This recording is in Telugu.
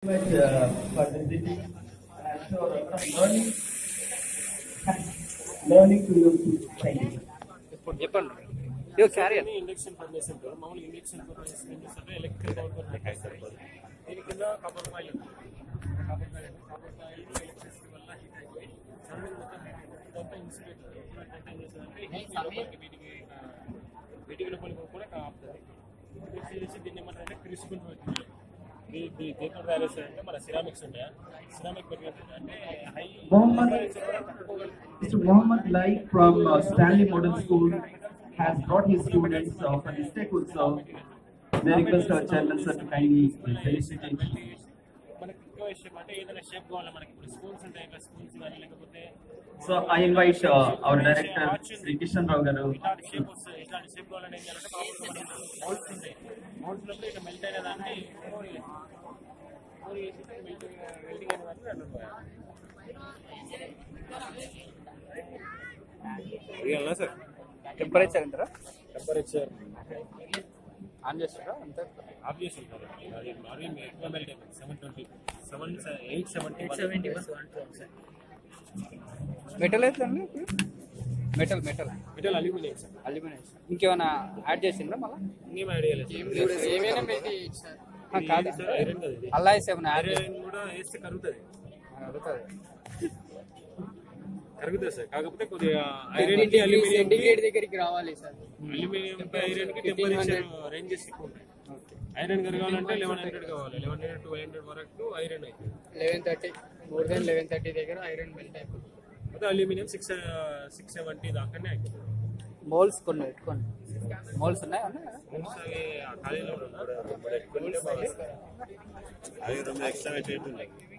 much uh, for visiting and so learning learning to use science. చెప్పండి ఇది ఒకసారి అన్ని ఇండక్షన్ ఫర్నేస్ ఉంటారు మామూలు ఇండక్షన్ ఫర్నేస్ ఏం చేస్తారు ఎలక్ట్రిక్ పవర్ ఫర్నేస్ చేస్తారు దీని కింద కాపర్ కాయిల్ ఉంటుంది copper coil copper coil electricity వల్ల హీట్ అయిపోయి సరౌండింగ్ మొత్తం ఇదంతా ఇన్సులేటర్ ఇదంతా ఏం చేస్తుందంటే హీట్ లోపలికి వీటికి ఆ, వీటికి లోపలికి కూడా ఆపుతుంది ఇది చేసి దీన్ని ఏమంటారంటే క్రిస్కుంటూ వచ్చింది దీన్ని దేంట్లో తయారు చేస్తారంటే మన సిరామిక్స్ ఉంటాయా సిరామిక్ మెటీరియల్స్ అంటే high Mohammed, Mr. Mohammed Lai from uh, Stanley Model School has brought his students uh, for the state utsav. They request our chairman sir to kindly felicitate. మనకి ఎక్కువ షేప్ అంటే ఏదైనా షేప్ కావాలి మనకి ఇప్పుడు స్కూల్స్ ఉంటాయి ఇంకా స్కూల్స్ కానీ లేకపోతే So I invite uh, our director Sri Kishan Rao garu. ఇట్లాంటి షేప్ వస్తుంది ఇట్లాంటి షేప్ కావాలంటే ఏం చేయాలంటే మామూలుగా మనం మౌల్డ్స్ ఉంటాయి మౌల్డ్స్ లోపల ఇట్లా మెల్ట్ అయిన దాన్ని మోర్ చేసి మోర్ చేసి మెల్ట్ మెల్టింగ్ అయిన దాన్ని రెండు రియల్నా సార్ టెంపరేచర్ ఎంతరా టెంపరేచర్ ఆన్ చేస్తారా అంతే ఆఫ్ చేసి ఉంటారు అది మరీ ఎక్కువ మెల్ట్ అయిపోయింది seven twenty seven eight seventy seventy metal అవుతుందండి metal metal metal aluminium sir aluminium ఇంకేమైనా యాడ్ చేసిండ్రా మళ్ళీ ఇంకేం ఐడియా లేదు ఏమైనా పెట్టి సార్ కాదు సార్ ఐరన్ కదా ఇది అల్లా వేసి ఏమైనా యాడ్ చేసి ఐరన్ కూడా వేస్తే కరుగుతుంది అడుగుతుంది కరుగుతుంది సార్ కాకపోతే కొద్దిగా ఐరన్ కి అల్యూమినియం సెంటిగ్రేడ్ దగ్గరికి రావాలి సార్ అల్యూమినియం కి ఐరన్ కి టెంపరేచర్ రేంజెస్ ఎక్కువ ఉంటాయి ఐరన్ కరగాలంటే లెవెన్ హండ్రెడ్ కావాలి లెవెన్ హండ్రెడ్ ట్వెల్వ్ హండ్రెడ్ వరకు ఐరన్ అవుతుంది eleven thirty more than eleven thirty దగ్గర ఐరన్ మెల్ట్ అయిపోతుంది అదే అల్యూమినియం సిక్స్ సిక్స్ సెవెంటీ దాకానే అవుతుంది మోల్స్ కొన్ని పెట్టుకోండి మోల్స్ ఉన్నాయి ఉన్నాయా? ఒకసారి ఆ ఖాళీలో ఉన్నా. అది రెండు ఎక్స్ట్రా పెట్టేది ఉన్నాయి